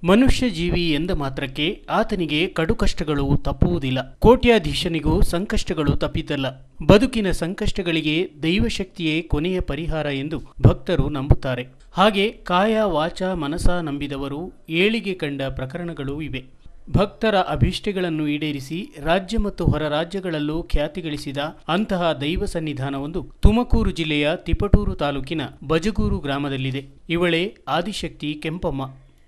ಮನುಷ್ಯ ಜೀವಿ ಎಂದ ಮಾತ್ರಕ್ಕೆ ಆತನಿಗೆ ಕಡು ಕಷ್ಟಗಳು ತಪ್ಪುವುದಿಲ್ಲ ಕೋಟ್ಯಾಧೀಶನಿಗೂ ಸಂಕಷ್ಟಗಳು ತಪ್ಪಿದ್ದಲ್ಲ ಬದುಕಿನ ಸಂಕಷ್ಟಗಳಿಗೆ ದೈವಶಕ್ತಿಯೇ ಕೊನೆಯ ಪರಿಹಾರ ಎಂದು ಭಕ್ತರು ನಂಬುತ್ತಾರೆ ಹಾಗೆ ಕಾಯ ವಾಚ ಮನಸ ನಂಬಿದವರು ಏಳಿಗೆ ಕಂಡ ಪ್ರಕರಣಗಳೂ ಇವೆ ಭಕ್ತರ ಅಭೀಷ್ಟೆಗಳನ್ನು ಈಡೇರಿಸಿ ರಾಜ್ಯ ಮತ್ತು ಹೊರ ರಾಜ್ಯಗಳಲ್ಲೂ ಖ್ಯಾತಿ ಗಳಿಸಿದ ಅಂತಹ ದೈವ ಸನ್ನಿಧಾನವೊಂದು ತುಮಕೂರು ಜಿಲ್ಲೆಯ ತಿಪಟೂರು ತಾಲೂಕಿನ ಬಜಗೂರು ಗ್ರಾಮದಲ್ಲಿದೆ ಇವಳೇ ಆದಿಶಕ್ತಿ ಕೆಂಪಮ್ಮ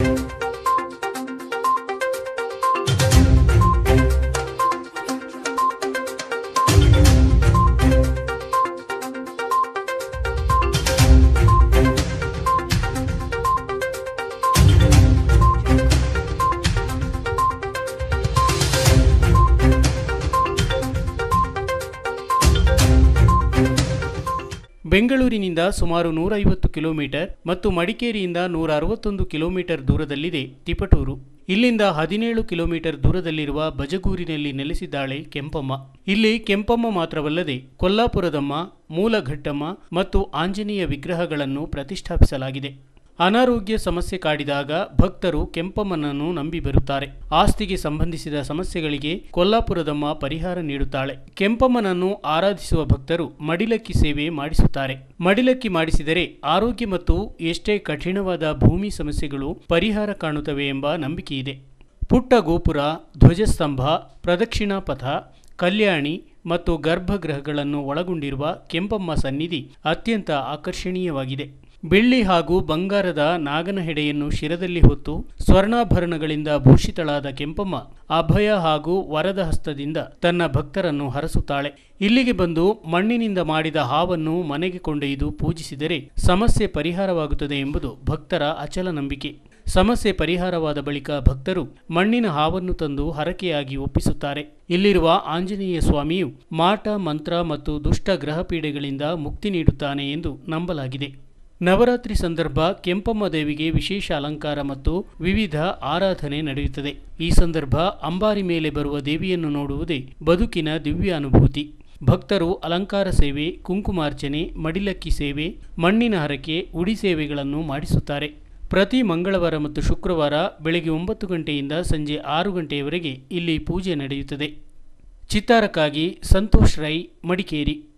ಬೆಂಗಳೂರಿನಿಂದ ಸುಮಾರು ನೂರೈವತ್ತು ಕಿಲೋಮೀಟರ್ ಮತ್ತು ಮಡಿಕೇರಿಯಿಂದ ನೂರ ಅರವತ್ತೊಂದು ಕಿಲೋಮೀಟರ್ ದೂರದಲ್ಲಿದೆ ತಿಪಟೂರು ಇಲ್ಲಿಂದ ಹದಿನೇಳು ಕಿಲೋಮೀಟರ್ ದೂರದಲ್ಲಿರುವ ಬಜಗೂರಿನಲ್ಲಿ ನೆಲೆಸಿದ್ದಾಳೆ ಕೆಂಪಮ್ಮ ಇಲ್ಲಿ ಕೆಂಪಮ್ಮ ಮಾತ್ರವಲ್ಲದೆ ಕೊಲ್ಲಾಪುರದಮ್ಮ ಮೂಲಘಟ್ಟಮ್ಮ ಮತ್ತು ಆಂಜನೇಯ ವಿಗ್ರಹಗಳನ್ನು ಪ್ರತಿಷ್ಠಾಪಿಸಲಾಗಿದೆ ಅನಾರೋಗ್ಯ ಸಮಸ್ಯೆ ಕಾಡಿದಾಗ ಭಕ್ತರು ಕೆಂಪಮ್ಮನನ್ನು ನಂಬಿ ಬರುತ್ತಾರೆ ಆಸ್ತಿಗೆ ಸಂಬಂಧಿಸಿದ ಸಮಸ್ಯೆಗಳಿಗೆ ಕೊಲ್ಲಾಪುರದಮ್ಮ ಪರಿಹಾರ ನೀಡುತ್ತಾಳೆ ಕೆಂಪಮ್ಮನನ್ನು ಆರಾಧಿಸುವ ಭಕ್ತರು ಮಡಿಲಕ್ಕಿ ಸೇವೆ ಮಾಡಿಸುತ್ತಾರೆ ಮಡಿಲಕ್ಕಿ ಮಾಡಿಸಿದರೆ ಆರೋಗ್ಯ ಮತ್ತು ಎಷ್ಟೇ ಕಠಿಣವಾದ ಭೂಮಿ ಸಮಸ್ಯೆಗಳು ಪರಿಹಾರ ಕಾಣುತ್ತವೆ ಎಂಬ ನಂಬಿಕೆಯಿದೆ ಪುಟ್ಟ ಗೋಪುರ ಧ್ವಜಸ್ತಂಭ ಪ್ರದಕ್ಷಿಣಾ ಪಥ ಕಲ್ಯಾಣಿ ಮತ್ತು ಗರ್ಭಗೃಹಗಳನ್ನು ಒಳಗೊಂಡಿರುವ ಕೆಂಪಮ್ಮ ಸನ್ನಿಧಿ ಅತ್ಯಂತ ಆಕರ್ಷಣೀಯವಾಗಿದೆ ಬೆಳ್ಳಿ ಹಾಗೂ ಬಂಗಾರದ ನಾಗನ ಹೆಡೆಯನ್ನು ಶಿರದಲ್ಲಿ ಹೊತ್ತು ಸ್ವರ್ಣಾಭರಣಗಳಿಂದ ಭೂಷಿತಳಾದ ಕೆಂಪಮ್ಮ ಅಭಯ ಹಾಗೂ ವರದ ಹಸ್ತದಿಂದ ತನ್ನ ಭಕ್ತರನ್ನು ಹರಸುತ್ತಾಳೆ ಇಲ್ಲಿಗೆ ಬಂದು ಮಣ್ಣಿನಿಂದ ಮಾಡಿದ ಹಾವನ್ನು ಮನೆಗೆ ಕೊಂಡೊಯ್ದು ಪೂಜಿಸಿದರೆ ಸಮಸ್ಯೆ ಪರಿಹಾರವಾಗುತ್ತದೆ ಎಂಬುದು ಭಕ್ತರ ಅಚಲ ನಂಬಿಕೆ ಸಮಸ್ಯೆ ಪರಿಹಾರವಾದ ಬಳಿಕ ಭಕ್ತರು ಮಣ್ಣಿನ ಹಾವನ್ನು ತಂದು ಹರಕೆಯಾಗಿ ಒಪ್ಪಿಸುತ್ತಾರೆ ಇಲ್ಲಿರುವ ಆಂಜನೇಯ ಸ್ವಾಮಿಯು ಮಾಟ ಮಂತ್ರ ಮತ್ತು ದುಷ್ಟ ಗ್ರಹ ಪೀಡೆಗಳಿಂದ ಮುಕ್ತಿ ನೀಡುತ್ತಾನೆ ಎಂದು ನಂಬಲಾಗಿದೆ ನವರಾತ್ರಿ ಸಂದರ್ಭ ಕೆಂಪಮ್ಮ ದೇವಿಗೆ ವಿಶೇಷ ಅಲಂಕಾರ ಮತ್ತು ವಿವಿಧ ಆರಾಧನೆ ನಡೆಯುತ್ತದೆ ಈ ಸಂದರ್ಭ ಅಂಬಾರಿ ಮೇಲೆ ಬರುವ ದೇವಿಯನ್ನು ನೋಡುವುದೇ ಬದುಕಿನ ದಿವ್ಯ ಅನುಭೂತಿ ಭಕ್ತರು ಅಲಂಕಾರ ಸೇವೆ ಕುಂಕುಮಾರ್ಚನೆ ಮಡಿಲಕ್ಕಿ ಸೇವೆ ಮಣ್ಣಿನ ಹರಕೆ ಉಡಿ ಸೇವೆಗಳನ್ನು ಮಾಡಿಸುತ್ತಾರೆ ಪ್ರತಿ ಮಂಗಳವಾರ ಮತ್ತು ಶುಕ್ರವಾರ ಬೆಳಗ್ಗೆ ಒಂಬತ್ತು ಗಂಟೆಯಿಂದ ಸಂಜೆ ಆರು ಗಂಟೆಯವರೆಗೆ ಇಲ್ಲಿ ಪೂಜೆ ನಡೆಯುತ್ತದೆ ಚಿತ್ತಾರಕ್ಕಾಗಿ ಸಂತೋಷ್ ರೈ ಮಡಿಕೇರಿ